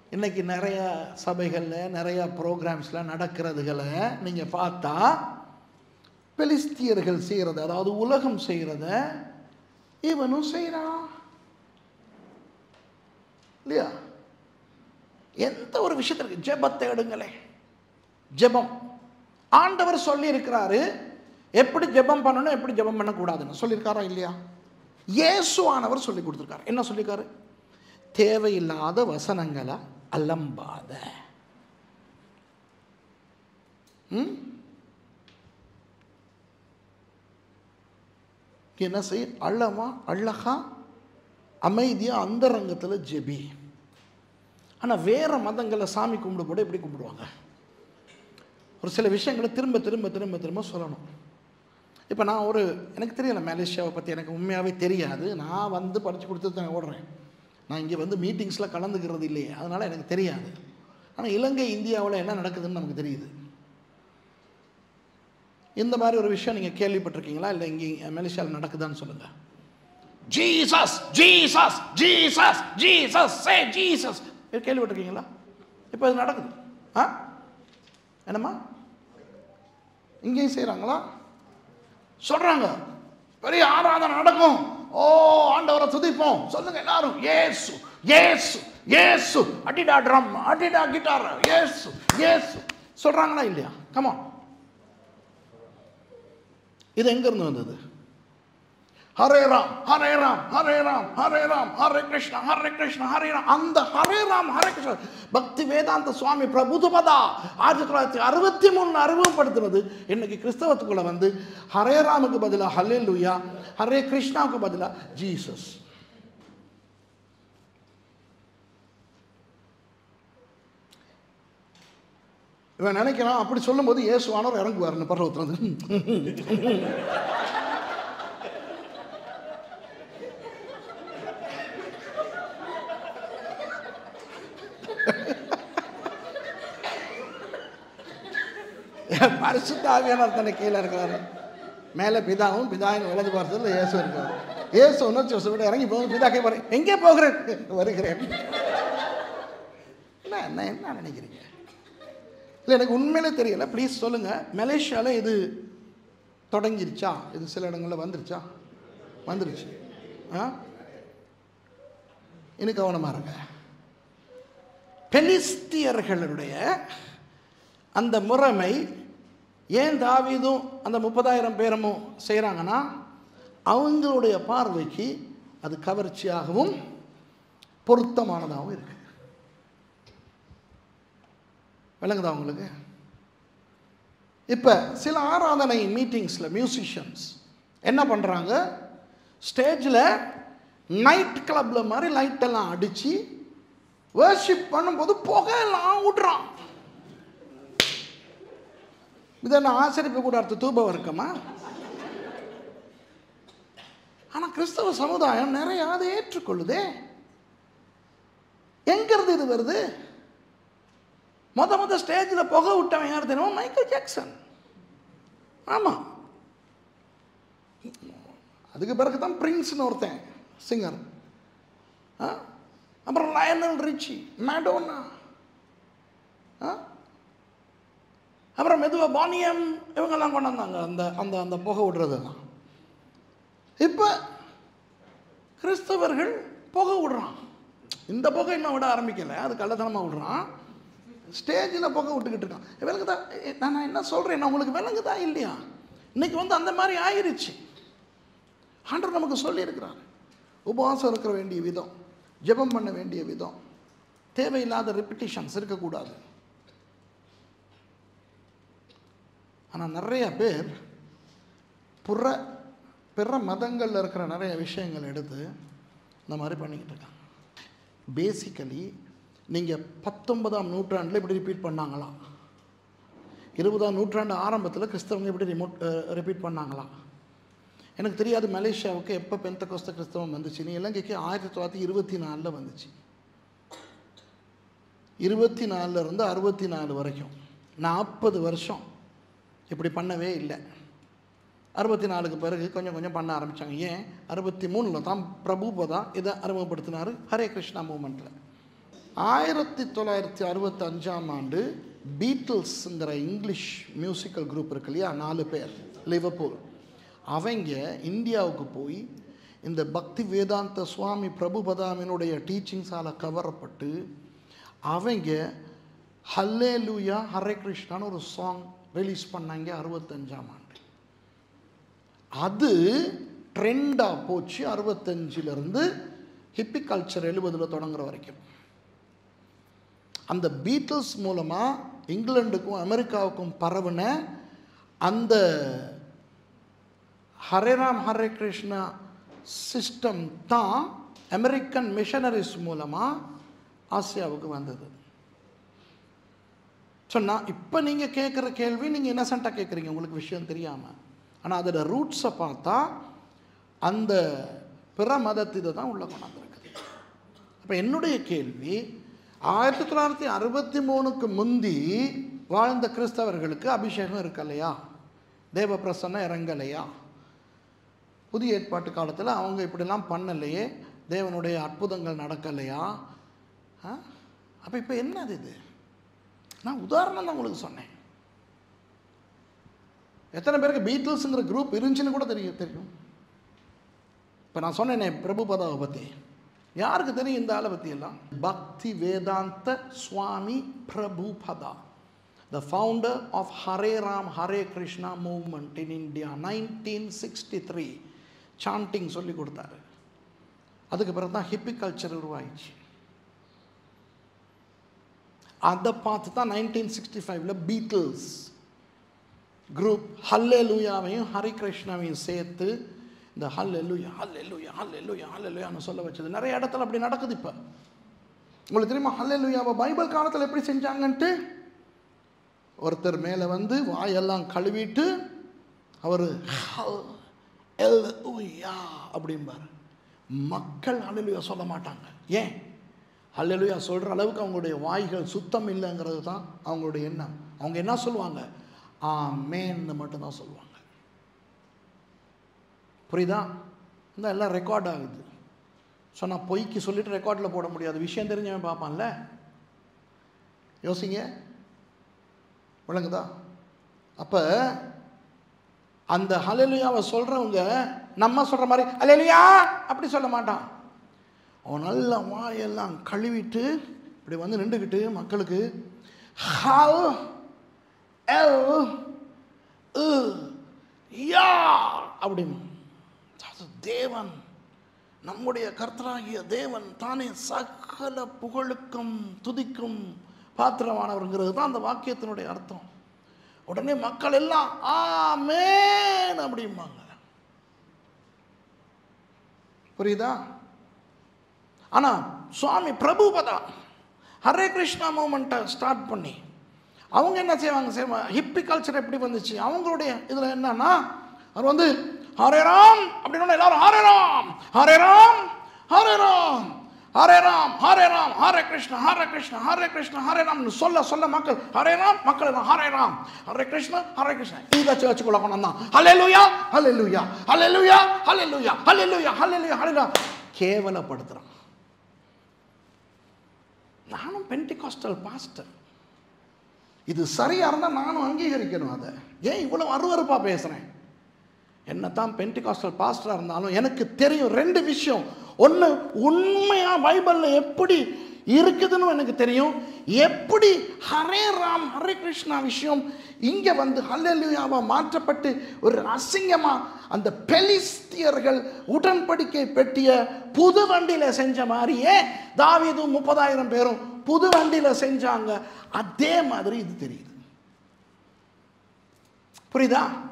இன்னைக்கு நிறைய சபைகளில் நிறைய ப்ரோக்ராம்ஸில் நடக்கிறதுகளை நீங்கள் பார்த்தா பெலிஸ்தியர்கள் செய்கிறத அதாவது உலகம் செய்கிறத இவனும் செய்கிறான் இல்லையா எந்த ஒரு விஷயத்திற்கு ஜெபத்தை எடுங்களே ஜெபம் ஆண்டவர் சொல்லியிருக்கிறாரு எப்படி ஜெபம் பண்ணணும் எப்படி ஜெபம் பண்ணக்கூடாதுன்னு சொல்லியிருக்காரா இல்லையா இயேசுவானவர் சொல்லி கொடுத்துருக்காரு என்ன சொல்லியிருக்காரு தேவையில்லாத வசனங்களை அலம்பாத ம்? என்ன செய் அழவா அழகா அமைதியாக அந்தரங்கத்தில் ஜெபி ஆனால் வேற மதங்களை சாமி கும்பிடு போட எப்படி கும்பிடுவாங்க ஒரு சில விஷயங்களை திரும்ப திரும்ப திரும்ப திரும்ப சொல்லணும் இப்போ நான் ஒரு எனக்கு தெரியல மலேசியாவை பற்றி எனக்கு உண்மையாகவே தெரியாது நான் வந்து படித்து கொடுத்து தான் ஓடுறேன் நான் இங்கே வந்து மீட்டிங்ஸில் கலந்துக்கிறது இல்லையே அதனால் எனக்கு தெரியாது ஆனால் இலங்கை இந்தியாவில் என்ன நடக்குதுன்னு நமக்கு தெரியுது இந்த மாதிரி ஒரு விஷயம் நீங்கள் கேள்விப்பட்டிருக்கீங்களா இல்லை இங்கே மலேசியாவில் நடக்குதான்னு சொல்லுங்கள் Jesus Jesus Jesus Jesus say Jesus கேள்விப்பட்டிருக்கீங்களா இப்போ இது நடக்குது ஆ என்னம்மா இங்கேயும் செய்கிறாங்களா சொல்கிறாங்க பெரிய ஆராதனை நடக்கும் ஓ ஆண்டவரை துதிப்போம் சொல்லுங்க எல்லாரும் ஏசு ஏசு ஏசு அடிடா ட்ரம் அடிடா கிட்டார் ஏசு ஏசு சொல்கிறாங்களா இல்லையா கமா இது எங்கேருந்து வந்தது ஹரே ராம் ஹரே ராம் ஹரே ராம் ஹரே ராம் ஹரே கிருஷ்ணா ஹரே கிருஷ்ணா ஹரே ராம் அந்த ஹரே ராம் ஹரே கிருஷ்ணா பக்தி வேதாந்த சுவாமி பிரபுதுபதா ஆயிரத்தி தொள்ளாயிரத்தி அறுபத்தி மூணு அறிமுகப்படுத்துனது இன்னைக்கு கிறிஸ்தவத்துக்குள்ள வந்து ஹரே ராமுக்கு பதிலாக ஹலே லூயா ஹரே கிருஷ்ணாவுக்கு பதிலாக ஜீசஸ் இவன் நினைக்கிறான் அப்படி சொல்லும்போது இயேசுவானவர் இறங்குவார்னு பர்வத்திலிருந்து பரிசுத்த ஆவியானவர் தன்னை கீழே இருக்கிறாரு மேலே பிதாவும் பிதாவின் வலது பார்த்ததில் இயேசு இருக்காரு இயேசு உணர்ச்சி வசப்பட்டு இறங்கி போகும் பிதா கை பாரு எங்கே போகிறேன் வருகிறேன் என்ன என்ன என்ன நினைக்கிறீங்க இல்லை எனக்கு உண்மையிலே தெரியல ப்ளீஸ் சொல்லுங்கள் மலேசியாவில் இது தொடங்கிருச்சா இது சில இடங்களில் வந்துருச்சா வந்துருச்சு ஆ இன்னும் கவனமாக இருங்க பெலிஸ்தியர்களுடைய அந்த முறைமை ஏன் தாவீதும் அந்த முப்பதாயிரம் பேரமும் செய்கிறாங்கன்னா அவங்களுடைய பார்வைக்கு அது கவர்ச்சியாகவும் பொருத்தமானதாகவும் இருக்கு விளங்குதா உங்களுக்கு இப்போ சில ஆராதனை மீட்டிங்ஸில் மியூசிஷியன்ஸ் என்ன பண்ணுறாங்க ஸ்டேஜில் நைட் கிளப்பில் மாதிரி லைட்டெல்லாம் அடித்து வர்ஷிப் பண்ணும்போது புகையெல்லாம் விட்றான் இது என்ன ஆசிரிப்பு கூட அடுத்த தூப வர்க்கமா ஆனால் கிறிஸ்தவ சமுதாயம் நிறைய அதை ஏற்றுக்கொள்ளுதே எங்கிருந்து இது வருது முத முத ஸ்டேஜில் புகை விட்டவன் யார் தெரியுமா மைக்கேல் ஜாக்சன் ஆமாம் அதுக்கு பிறகு தான் பிரின்ஸ்னு ஒருத்தன் சிங்கர் ஆ அப்புறம் லயனல் ரிச்சி மேடோனா ஆ அப்புறம் மெதுவாக பானியம் இவங்கெல்லாம் கொண்டு வந்தாங்க அந்த அந்த அந்த புகை விடுறதெல்லாம் இப்போ கிறிஸ்தவர்கள் புகை விடுறான் இந்த புகை இன்னும் விட ஆரம்பிக்கலை அது கள்ளத்தனமாக விடுறான் ஸ்டேஜில் புகை விட்டுக்கிட்டு இருக்கான் விலங்குதா நான் நான் என்ன சொல்கிறேன் நான் உங்களுக்கு விலங்குதா இல்லையா இன்னைக்கு வந்து அந்த மாதிரி ஆயிருச்சு ஆண்டவர் நமக்கு சொல்லியிருக்கிறார் உபவாசம் இருக்கிற வேண்டிய விதம் ஜெபம் பண்ண வேண்டிய விதம் தேவையில்லாத ரிப்பிட்டிஷன்ஸ் இருக்கக்கூடாது ஆனால் நிறைய பேர் புற பிற மதங்களில் இருக்கிற நிறைய விஷயங்கள் எடுத்து இந்த மாதிரி பண்ணிக்கிட்டு இருக்காங்க பேசிக்கலி நீங்கள் பத்தொன்பதாம் நூற்றாண்டில் இப்படி ரிப்பீட் பண்ணாங்களாம் இருபதாம் நூற்றாண்டு ஆரம்பத்தில் கிறிஸ்தவங்க இப்படி ரிமோட் ரிப்பீட் பண்ணாங்களாம் எனக்கு தெரியாது மலேசியாவுக்கு எப்போ பெந்த கோஸ்த கிறிஸ்தவம் வந்துச்சுன்னு இலங்கைக்கு ஆயிரத்தி தொள்ளாயிரத்தி இருபத்தி நாலில் வந்துச்சு இருபத்தி நாலுலேருந்து அறுபத்தி நாலு வரைக்கும் நாற்பது வருஷம் இப்படி பண்ணவே இல்லை அறுபத்தி நாலுக்கு பிறகு கொஞ்சம் கொஞ்சம் பண்ண ஆரம்பித்தாங்க ஏன் அறுபத்தி மூணில் தான் பிரபுபதா இதை அறிமுகப்படுத்தினார் ஹரே கிருஷ்ணா மூமெண்ட்டில் ஆயிரத்தி தொள்ளாயிரத்தி அறுபத்தி அஞ்சாம் ஆண்டு பீட்டில்ஸுங்கிற இங்கிலீஷ் மியூசிக்கல் குரூப் இருக்கு இல்லையா நாலு பேர் லிவர்பூல் அவங்க இந்தியாவுக்கு போய் இந்த பக்தி வேதாந்த சுவாமி பிரபுபதாமினுடைய டீச்சிங்ஸால் கவரப்பட்டு அவங்க ஹல்லே லூயா ஹரே கிருஷ்ணான்னு ஒரு சாங் ரிலீஸ் பண்ணாங்க அறுபத்தஞ்சாம் ஆண்டு அது ட்ரெண்டாக போச்சு அறுபத்தஞ்சிலிருந்து ஹிப்பி கல்ச்சர் எழுபதில் தொடங்குற வரைக்கும் அந்த பீட்டில்ஸ் மூலமாக இங்கிலாந்துக்கும் அமெரிக்காவுக்கும் பரவுன அந்த ஹரே ராம் ஹரே கிருஷ்ணா சிஸ்டம் தான் அமெரிக்கன் மிஷனரிஸ் மூலமாக ஆசியாவுக்கு வந்தது சொன்னா இப்போ நீங்கள் கேட்குற கேள்வி நீங்கள் இன்னசென்ட்டாக கேட்குறீங்க உங்களுக்கு விஷயம் தெரியாமல் ஆனால் அதோட ரூட்ஸை பார்த்தா அந்த பிற மதத்தை தான் உள்ள கொண்டாந்துருக்குது அப்போ என்னுடைய கேள்வி ஆயிரத்தி தொள்ளாயிரத்தி அறுபத்தி மூணுக்கு முந்தி வாழ்ந்த கிறிஸ்தவர்களுக்கு அபிஷேகம் இருக்கலையா தேவ பிரசன்னம் இறங்கலையா புதிய ஏற்பாட்டு காலத்தில் அவங்க இப்படிலாம் பண்ணலையே தேவனுடைய அற்புதங்கள் நடக்கலையா அப்போ இப்போ என்னது இது நான் உதாரணம் தான் உங்களுக்கு சொன்னேன் எத்தனை பேருக்கு பீட்டில்ஸுங்கிற குரூப் இருந்துச்சுன்னு கூட தெரியும் தெரியும் இப்போ நான் சொன்னேனே பிரபுபதாவை பற்றி யாருக்கு தெரியும் இந்த ஆளை பற்றி எல்லாம் Bhakti Vedanta Swami Prabhupada the founder of Hare Ram Hare Krishna movement in India nineteen sixty three chanting சொல்லி கொடுத்தாரு அதுக்கு பிறகு தான் ஹிப்பி கல்ச்சர் உருவாயிடுச்சு அதை பார்த்து தான் நைன்டீன் சிக்ஸ்டி ஃபைவ்ல பீட்டில்ஸ் குரூப் ஹல்லே லூயாவையும் ஹரி கிருஷ்ணாவையும் சேர்த்து இந்த ஹல்லே லூயா ஹல்லே லூயா ஹல்லே லூயா ஹல்லே லூயான்னு சொல்ல வச்சது நிறைய இடத்துல அப்படி நடக்குது இப்போ உங்களுக்கு தெரியுமா ஹல்லே லூயாவை பைபிள் காலத்தில் எப்படி செஞ்சாங்கன்ட்டு ஒருத்தர் மேலே வந்து வாயெல்லாம் கழுவிட்டு அவர் எல் ஊயா அப்படிம்பார் மக்கள் ஹல்லேலூயா சொல்ல மாட்டாங்க ஏன் ஹல்லேலூயா சொல்கிற அளவுக்கு அவங்களுடைய வாய்கள் சுத்தம் இல்லைங்கிறது தான் அவங்களுடைய எண்ணம் அவங்க என்ன சொல்லுவாங்க ஆ மேன்னு மட்டும்தான் சொல்லுவாங்க புரியுதா இந்த எல்லாம் ரெக்கார்ட் ஆகுது சொன்னால் பொய்க்கு சொல்லிட்டு ரெக்கார்டில் போட முடியாது விஷயம் தெரிஞ்சவன் பார்ப்பான்ல யோசிங்க விளங்குதா அப்போ அந்த ஹலலுயாவை சொல்கிறவங்க நம்ம சொல்கிற மாதிரி ஹலலுயா அப்படி சொல்ல மாட்டான் அவன் நல்ல வாயெல்லாம் கழுவிட்டு இப்படி வந்து நின்றுக்கிட்டு மக்களுக்கு ஹல் எல் உ யா அப்படின்னு அது தேவன் நம்முடைய கர்த்தராகிய தேவன் தானே சகல புகழுக்கும் துதிக்கும் பாத்திரமானவருங்கிறது தான் அந்த வாக்கியத்தினுடைய அர்த்தம் உடனே மக்கள் எல்லாம் ஆமேன் அப்படிம்பாங்க புரியுதா ஆனால் சுவாமி பிரபுபதா ஹரே கிருஷ்ணா மூமெண்ட்டை ஸ்டார்ட் பண்ணி அவங்க என்ன செய்வாங்க செய்வாங்க ஹிப்பி கல்ச்சர் எப்படி வந்துச்சு அவங்களுடைய இதில் என்னன்னா அவர் வந்து ஹரே ராம் அப்படின்னு எல்லாரும் ஹரே ராம் ஹரே ராம் ஹரே ராம் ஹரே ராம் ஹரே ராம் ஹரே கிருஷ்ணா ஹரே கிருஷ்ணா ஹரே கிருஷ்ணா ஹரே ராம்னு சொல்ல சொல்ல மக்கள் ஹரே ராம் மக்கள் எல்லாம் ஹரே ராம் ஹரே கிருஷ்ணா ஹரே கிருஷ்ணா இதை சேர்ச்சுக்குள்ள கொண்டு வந்தான் ஹலே லூயா ஹலே லூயா ஹலே லூயா ஹலே லூயா ஹலே லூயா ஹலே லூயா ஹலே கேவலப்படுத்துகிறான் நானும் பென்டிகாஸ்டல் பாஸ்டர் இது சரியாக இருந்தால் நானும் அங்கீகரிக்கணும் அதை ஏன் இவ்வளோ அருவறுப்பாக பேசுகிறேன் என்ன தான் பென்டிகாஸ்டல் பாஸ்டராக இருந்தாலும் எனக்கு தெரியும் ரெண்டு விஷயம் ஒன்று உண்மையாக பைபிளில் எப்படி இருக்குதுன்னு எனக்கு தெரியும் எப்படி ஹரே ராம் ஹரே கிருஷ்ணா விஷயம் இங்கே வந்து ஹல்லெலுயாவா மாற்றப்பட்டு ஒரு அசிங்கமாக அந்த பெலிஸ்தியர்கள் உடன்படிக்கை பெட்டிய புது வண்டியில் செஞ்ச மாதிரியே தாவீதும் முப்பதாயிரம் பேரும் புது வண்டியில் செஞ்சாங்க அதே மாதிரி இது தெரியுது புரியுதா